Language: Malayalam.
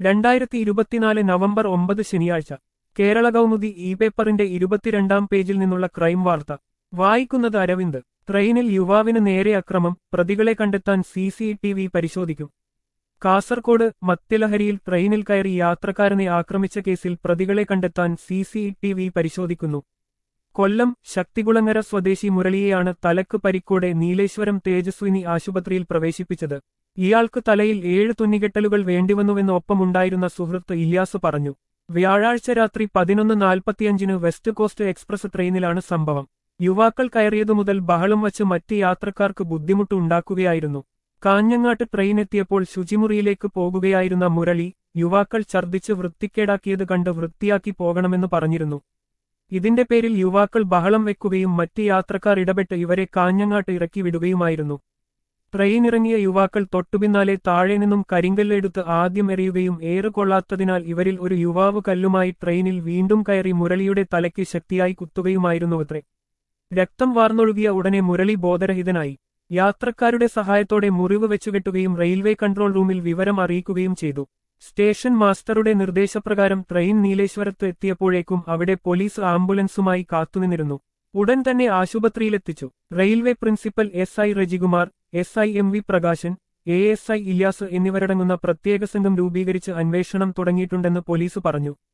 രണ്ടായിരത്തി ഇരുപത്തിനാല് നവംബർ ഒമ്പത് ശനിയാഴ്ച കേരള കൗമുദി ഇ പേപ്പറിന്റെ ഇരുപത്തിരണ്ടാം പേജിൽ നിന്നുള്ള ക്രൈം വാർത്ത വായിക്കുന്നത് അരവിന്ദ് ട്രെയിനിൽ യുവാവിന് നേരെ അക്രമം പ്രതികളെ കണ്ടെത്താൻ സി സി ടി വി പരിശോധിക്കും കാസർകോട് മദ്യലഹരിയിൽ ട്രെയിനിൽ കയറി യാത്രക്കാരനെ ആക്രമിച്ച കേസിൽ പ്രതികളെ കണ്ടെത്താൻ സി സി ടി വി പരിശോധിക്കുന്നു കൊല്ലം ശക്തികുളങ്ങര സ്വദേശി മുരളിയെയാണ് തലക്ക് പരിക്കോടെ നീലേശ്വരം തേജസ്വിനി ആശുപത്രിയിൽ പ്രവേശിപ്പിച്ചത് ഇയാൾക്ക് തലയിൽ ഏഴ് തുന്നികെട്ടലുകൾ വേണ്ടിവന്നുവെന്ന് ഒപ്പമുണ്ടായിരുന്ന സുഹൃത്ത് ഇല്യാസ് പറഞ്ഞു വ്യാഴാഴ്ച രാത്രി പതിനൊന്ന് നാൽപ്പത്തിയഞ്ചിന് വെസ്റ്റ് കോസ്റ്റ് എക്സ്പ്രസ് ട്രെയിനിലാണ് സംഭവം യുവാക്കൾ കയറിയതു മുതൽ ബഹളം വച്ച് മറ്റ് യാത്രക്കാർക്ക് ബുദ്ധിമുട്ട് ഉണ്ടാക്കുകയായിരുന്നു കാഞ്ഞങ്ങാട്ട് ട്രെയിൻ എത്തിയപ്പോൾ ശുചിമുറിയിലേക്ക് പോകുകയായിരുന്ന മുരളി യുവാക്കൾ ഛർദ്ദിച്ച് വൃത്തിക്കേടാക്കിയത് കണ്ട് വൃത്തിയാക്കി പോകണമെന്ന് പറഞ്ഞിരുന്നു ഇതിന്റെ പേരിൽ യുവാക്കൾ ബഹളം വെക്കുകയും മറ്റ് യാത്രക്കാർ ഇടപെട്ട് ഇവരെ കാഞ്ഞങ്ങാട്ട് ഇറക്കി വിടുകയുമായിരുന്നു ട്രെയിൻ ഇറങ്ങിയ യുവാക്കൾ തൊട്ടുപിന്നാലെ താഴെ നിന്നും കരിങ്കല്ലെടുത്ത് ആദ്യം എറിയുകയും ഏറെ കൊള്ളാത്തതിനാൽ ഇവരിൽ ഒരു യുവാവ് കല്ലുമായി ട്രെയിനിൽ വീണ്ടും കയറി മുരളിയുടെ തലയ്ക്ക് ശക്തിയായി കുത്തുകയുമായിരുന്നുവത്രേ രക്തം വാർന്നൊഴുകിയ ഉടനെ മുരളി ബോധരഹിതനായി യാത്രക്കാരുടെ സഹായത്തോടെ മുറിവ് വെച്ചുകെട്ടുകയും റെയിൽവേ കൺട്രോൾ റൂമിൽ വിവരം അറിയിക്കുകയും ചെയ്തു സ്റ്റേഷൻ മാസ്റ്ററുടെ നിർദ്ദേശപ്രകാരം ട്രെയിൻ നീലേശ്വരത്ത് എത്തിയപ്പോഴേക്കും അവിടെ പോലീസ് ആംബുലൻസുമായി കാത്തുനിന്നിരുന്നു ഉടൻ തന്നെ ആശുപത്രിയിലെത്തിച്ചു railway principal S I Rajikumar S I M V Prakashan A S I Ilyas എന്നിവരടങ്ങുന്ന പ്രത്യേക സംഘം രൂപീകരിച്ച് അന്വേഷണം തുടങ്ങിയിട്ടുണ്ടെന്ന് പോലീസ് പറഞ്ഞു